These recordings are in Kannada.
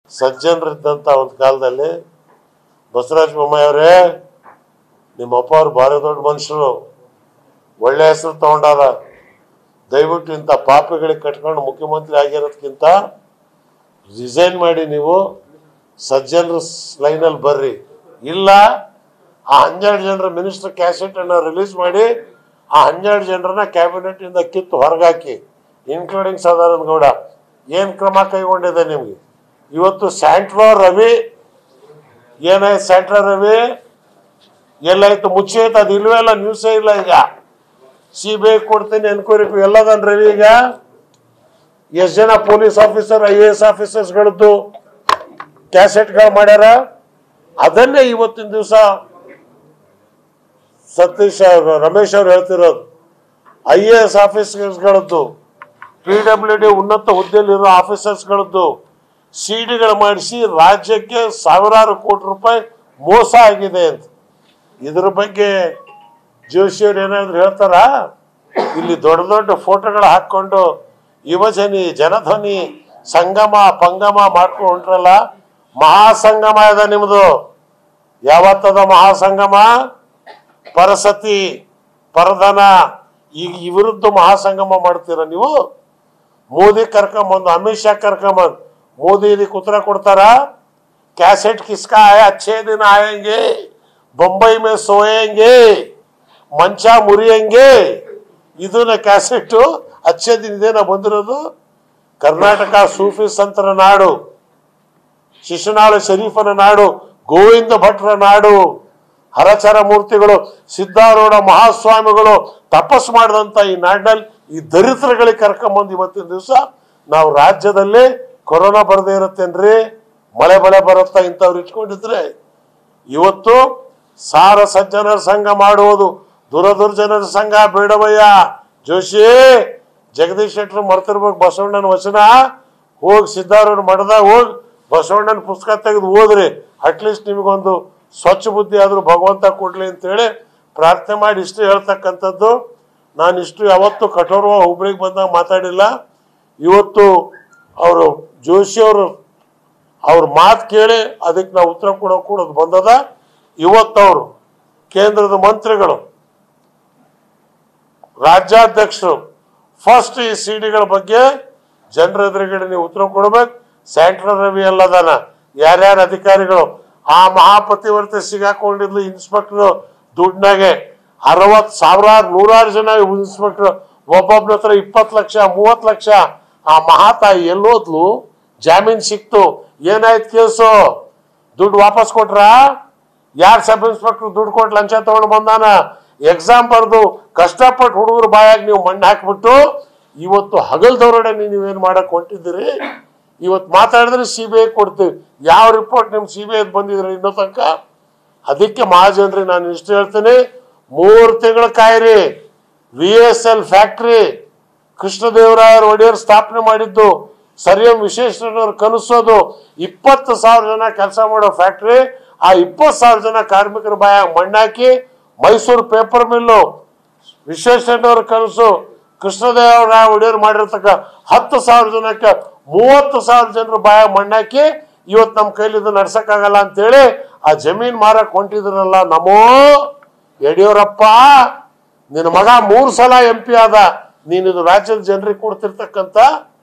ಸಜ್ಜನರಿದ್ದಂಥ ಒಂದು ಕಾಲದಲ್ಲಿ ಬಸವರಾಜ ಬೊಮ್ಮಾಯಿ ಅವರೇ ನಿಮ್ಮ ಅಪ್ಪ ಅವ್ರು ಭಾರಿ ದೊಡ್ಡ ಮನುಷ್ಯರು ಒಳ್ಳೆ ಹೆಸರು ತಗೊಂಡಾರ ದಯವಿಟ್ಟು ಇಂಥ ಪಾಪಿಗಳಿಗೆ ಕಟ್ಕೊಂಡು ಮುಖ್ಯಮಂತ್ರಿ ಆಗಿರೋದಕ್ಕಿಂತ ರಿಸೈನ್ ಮಾಡಿ ನೀವು ಸಜ್ಜನರ ಲೈನಲ್ಲಿ ಬರ್ರಿ ಇಲ್ಲ ಆ ಹನ್ನೆರಡು ಜನರ ಮಿನಿಸ್ಟರ್ ಕ್ಯಾಸೆಟ್ ಅನ್ನ ರಿಲೀಸ್ ಮಾಡಿ ಆ ಹನ್ನೆರಡು ಜನರನ್ನ ಕ್ಯಾಬಿನೆಟ್ ಇಂದ ಕಿತ್ತು ಹೊರಗಾಕಿ ಇನ್ಕ್ಲೂಡಿಂಗ್ ಸದಾನಂದ ಗೌಡ ಏನ್ ಕ್ರಮ ಕೈಗೊಂಡಿದೆ ನಿಮ್ಗೆ ಇವತ್ತು ಸ್ಯಾಂಟ್ರೋ ರವಿ ಏನಾಯ್ತು ಸ್ಯಾಂಟ್ರೋ ರವಿ ಎಲ್ಲಾಯ್ತು ಮುಚ್ಚೈತೆ ಅದು ಇಲ್ವೇ ಇಲ್ಲ ನ್ಯೂಸೇ ಇಲ್ಲ ಈಗ ಸಿ ಬಿ ಐ ಕೊಡ್ತೀನಿ ಎನ್ಕ್ವೈರಿ ಎಲ್ಲದನ್ ರವಿ ಈಗ ಎಷ್ಟು ಜನ police officer I A S ಆಫೀಸರ್ಸ್ಗಳದ್ದು ಕ್ಯಾಸೆಟ್ಗಳು ಮಾಡ್ಯಾರ ಅದನ್ನೇ ಇವತ್ತಿನ ದಿವಸ ಸತೀಶ್ ಅವ್ರು, ರಮೇಶ್ ಅವ್ರು ಹೇಳ್ತಿರೋದು ಐ ಎ ಎಸ್ ಆಫೀಸರ್ಸ್ಗಳದ್ದು ಪಿ ಡಬ್ಲ್ಯೂ ಡಿ ಉನ್ನತ ಹುದ್ದೆಯಲ್ಲಿರೋ ಆಫೀಸರ್ಸ್ಗಳದ್ದು ಸಿ ಡಿಗಳು ಮಾಡಿಸಿ ರಾಜ್ಯಕ್ಕೆ ಸಾವಿರಾರು ಕೋಟಿ ರೂಪಾಯಿ ಮೋಸ ಆಗಿದೆ ಅಂತ ಇದ್ರ ಬಗ್ಗೆ ಜೋಶಿಯವ್ರು ಏನಾದ್ರು ಹೇಳ್ತಾರ ಇಲ್ಲಿ ದೊಡ್ಡ ದೊಡ್ಡ ಫೋಟೋಗಳು ಹಾಕೊಂಡು ಯುವಜನಿ ಜನಧ್ವನಿ ಸಂಗಮ ಪಂಗಮ ಮಾಡ್ಕೊಂಡು ಹೊಂಟ್ರಲ್ಲ ಮಹಾಸಂಗಮ ಇದೆ ನಿಮ್ದು ಯಾವತ್ತದ ಮಹಾಸಂಗಮ ಪರಸತಿ ಪರಧನ ಈಗ ಇವರದ್ದು ಮಹಾಸಂಗಮ ಮಾಡ್ತೀರ ನೀವು ಮೋದಿ ಕರ್ಕೊಂಬಂದು ಅಮಿತ್ ಶಾ ಕರ್ಕೊಂಬಂದು ಮೋದಿ ಇದಕ್ಕೆ ಉತ್ತರ ಕೊಡ್ತಾರ ಕ್ಯಾಸೆಟ್ ಕಿಸ್ಕಾ ಆಯ ಅಚ್ಚೇ ದಿನ ಆಯಂಗೆ ಬೊಂಬೈ ಮೇ ಸೋಯಂಗೆ ಮಂಚ ಮುರಿಯಂಗೆ ಇದನ್ನ ಕ್ಯಾಸೆಟ್ಟು ಅಚ್ಚೇ ದಿನ ಇದೇನ ಬಂದಿರೋದು ಕರ್ನಾಟಕ ಸೂಫಿ ಸಂತರ ನಾಡು ಶಿಶುನಾಳ ಶರೀಫನ ನಾಡು ಗೋವಿಂದ ಭಟ್ರ ನಾಡು ಹರಚರ ಮೂರ್ತಿಗಳು ಸಿದ್ಧಾರೂಢ ಮಹಾಸ್ವಾಮಿಗಳು ತಪಸ್ ಮಾಡಿದಂತ ಈ ನಾಡಿನಲ್ಲಿ ಈ ದರಿದ್ರಗಳಿಗೆ ಕರ್ಕೊಂಬಂದು ಇವತ್ತಿನ ದಿವಸ ನಾವು ರಾಜ್ಯದಲ್ಲಿ ಕೊರೋನಾ ಬರದೇ ಇರುತ್ತೇನ್ರಿ ಮಳೆ ಬೆಳೆ ಬರುತ್ತಾ ಇಂಥವ್ರು ಇಟ್ಕೊಂಡಿದ್ರೆ ಇವತ್ತು ಸಾರ ಸಜ್ಜನರ ಸಂಘ ಮಾಡುವುದು ದುರದುರ್ಜನರ ಸಂಘ ಬೇಡವಯ್ಯ ಜೋಶಿ ಜಗದೀಶ್ ಶೆಟ್ಟರ್ ಮರ್ತಿರ್ಬೇಕು ಬಸವಣ್ಣನ ವಚನ ಹೋಗಿ ಸಿದ್ಧಾರೂಢ ಮಠದಾಗ ಹೋಗಿ ಬಸವಣ್ಣನ ಪುಸ್ತಕ ತೆಗೆದು ಓದ್ರಿ ಅಟ್ಲೀಸ್ಟ್ ನಿಮಗೊಂದು ಸ್ವಚ್ಛ ಬುದ್ಧಿ ಆದ್ರೂ ಭಗವಂತ ಕೊಡ್ಲಿ ಅಂತೇಳಿ ಪ್ರಾರ್ಥನೆ ಮಾಡಿ ಇಷ್ಟು ಹೇಳ್ತಕ್ಕಂಥದ್ದು ನಾನು ಇಷ್ಟು ಯಾವತ್ತು ಕಠೋರವಾಗಿ ಹುಬ್ಳಿಗೆ ಬಂದಾಗ ಮಾತಾಡಿಲ್ಲ ಇವತ್ತು ಅವರು ಜೋಶಿ ಅವರು ಅವ್ರ ಮಾತು ಕೇಳಿ ಅದಕ್ಕೆ ನಾವು ಉತ್ತರ ಕೊಡೋ ಕೂಡ ಬಂದದ ಇವತ್ತವರು ಕೇಂದ್ರದ ಮಂತ್ರಿಗಳು ರಾಜ್ಯಾಧ್ಯಕ್ಷರು ಫಸ್ಟ್ ಈ ಸಿಡಿಗಳ ಬಗ್ಗೆ ಜನರ ಎದುರುಗಡೆ ನೀವು ಉತ್ತರ ಕೊಡ್ಬೇಕು ಸೆಂಟ್ರಲ್ ರವಿ ಅಲ್ಲದಾನ ಯಾರ್ಯಾರ ಅಧಿಕಾರಿಗಳು ಆ ಮಹಾಪತಿವರ್ತೆ ಸಿಗಾಕೊಂಡಿದ್ಲು ಇನ್ಸ್ಪೆಕ್ಟರ್ ದುಡ್ನಾಗೆ ಅರವತ್ ಸಾವಿರಾರು ನೂರಾರು ಜನ ಇನ್ಸ್ಪೆಕ್ಟರ್ ಒಬ್ಬೊಬ್ಬನ ಹತ್ರ ಇಪ್ಪತ್ತು ಲಕ್ಷ ಮೂವತ್ತು ಲಕ್ಷ ಆ ಮಹಾತಾಯಿ ಎಲ್ಲೋದ್ಲು ಜಾಮೀನ್ ಸಿಕ್ತು ಏನಾಯ್ತು ಕೇಸು ದುಡ್ಡು ವಾಪಸ್ ಕೊಟ್ರಾ ಯಾರ್ ಸಬ್ ಇನ್ಸ್ಪೆಕ್ಟರ್ ದುಡ್ಡು ಕೊಟ್ಟು ಲಂಚ ತಗೊಂಡು ಬಂದಾನ ಎಕ್ಸಾಮ್ ಬರ್ದು ಕಷ್ಟಪಟ್ಟು ಹುಡುಗರು ಬಾಯಾಗಿ ನೀವು ಮಣ್ಣು ಹಾಕ್ಬಿಟ್ಟು ಇವತ್ತು ಹಗಲ್ ದೌರಡೆ ನೀವೇನ್ ಮಾಡಕ್ ಹೊಂಟಿದ್ದೀರಿ ಇವತ್ತು ಮಾತಾಡಿದ್ರೆ ಸಿ ಬಿ ಐ ಕೊಡ್ತೀವಿ ಯಾವ ರಿಪೋರ್ಟ್ ನಿಮ್ ಸಿ ಬಿ ಐ ಬಂದಿದ್ರೆ ಇನ್ನೂ ತನಕ ಅದಕ್ಕೆ ಮಹಾಜನ್ರಿ ನಾನು ಇಷ್ಟು ಹೇಳ್ತೀನಿ ಮೂರು ತಿಂಗಳ ಕಾಯಿರಿ ವಿ ಎಸ್ ಎಲ್ ಫ್ಯಾಕ್ಟ್ರಿ ಕೃಷ್ಣದೇವರಾಯರ ಒಡೆಯರ್ ಸ್ಥಾಪನೆ ಮಾಡಿದ್ದು ಸರಿಯಂ ವಿಶ್ವೇಶ್ವರಯ್ಯನವರು ಕನಸೋದು ಇಪ್ಪತ್ತು ಸಾವಿರ ಜನ ಕೆಲಸ ಮಾಡೋ ಫ್ಯಾಕ್ಟ್ರಿ ಆ ಇಪ್ಪತ್ತು ಸಾವಿರ ಜನ ಕಾರ್ಮಿಕರ ಬಾಯ ಮಣ್ಣಾಕಿ ಮೈಸೂರು ಪೇಪರ್ ಮಿಲ್ಲು ವಿಶ್ವೇಶ್ವರಯ್ಯನವರ ಕನಸು ಕೃಷ್ಣದೇವರಾಯ ಒಡೆಯರ್ ಮಾಡಿರ್ತಕ್ಕ ಹತ್ತು ಸಾವಿರ ಜನಕ್ಕೆ ಮೂವತ್ತು ಸಾವಿರ ಜನರ ಬಾಯ ಮಣ್ಣಾಕಿ ಇವತ್ತು ನಮ್ಮ ಕೈಲಿ ಇದು ನಡ್ಸಕ್ಕಾಗಲ್ಲ ಅಂತೇಳಿ ಆ ಜಮೀನ್ ಮಾರಕ್ ಹೊಂಟಿದ್ರಲ್ಲ ನಮೋ ಯಡಿಯೂರಪ್ಪ ನಿನ್ನ ಮಗ ಮೂರು ಸಲ ಎಂ ಪಿ ಆದ ನೀನಿದು ರಾಜ್ಯದ ಜನರಿಗೆ ಕೊಡ್ತಿರ್ತಕ್ಕಂಥ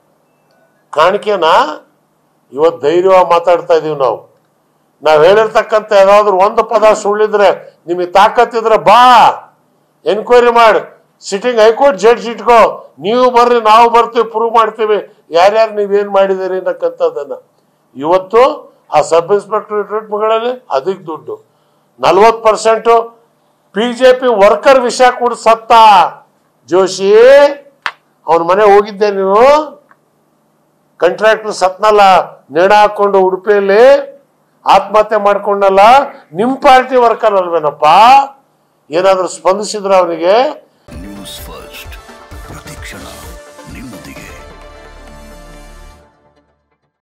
ಕಾಣಿಕೆನ ಇವತ್ತು ಧೈರ್ಯವಾಗಿ ಮಾತಾಡ್ತಾ ಇದೀವಿ ನಾವು ನಾವ್ ಹೇಳಿರ್ತಕ್ಕಂಥ ಯಾವ್ದಾದ್ರು ಒಂದು ಪದ ಸುಳ್ಳಿದ್ರೆ ನಿಮಗೆ ತಾಕತ್ತಿದ್ರೆ ಬಾ ಎನ್ಕ್ವೈರಿ ಮಾಡಿ ಸಿಟ್ಟಿಂಗ್ ಹೈಕೋರ್ಟ್ ಜಡ್ಜ್ ಇಟ್ಕೋ ನೀವು ಬರ್ರಿ ನಾವು ಬರ್ತೀವಿ ಪ್ರೂವ್ ಮಾಡ್ತೀವಿ ಯಾರ್ಯಾರು ನೀವೇನ್ ಮಾಡಿದಿರಿ ಅನ್ನಕ್ಕಂಥದ್ದನ್ನ ಇವತ್ತು ಆ ಸಬ್ ಇನ್ಸ್ಪೆಕ್ಟರ್ ರಿಕ್ರೂಟ್ಮೆಂಟ್ಗಳಲ್ಲಿ ಅದಕ್ಕೆ ದುಡ್ಡು ನಲ್ವತ್ತು percent B J P worker ವಿಷಯ ಕೂಡ ಸತ್ತ ಜೋಶಿ ಅವನ ಮನೆ ಹೋಗಿದ್ದೆ ನೀವು ಕಾಂಟ್ರಾಕ್ಟರ್ ಸತ್ನಲ್ಲ ನೇಣ ಹಾಕೊಂಡು ಉಡುಪಿಯಲ್ಲಿ ಆತ್ಮಹತ್ಯೆ ಮಾಡ್ಕೊಂಡಲ್ಲ ನಿಮ್ ಪಾರ್ಟಿ ವರ್ಕರ್ ಅಲ್ವೇನಪ್ಪ ಏನಾದ್ರೂ ಸ್ಪಂದಿಸಿದ್ರ ಅವನಿಗೆ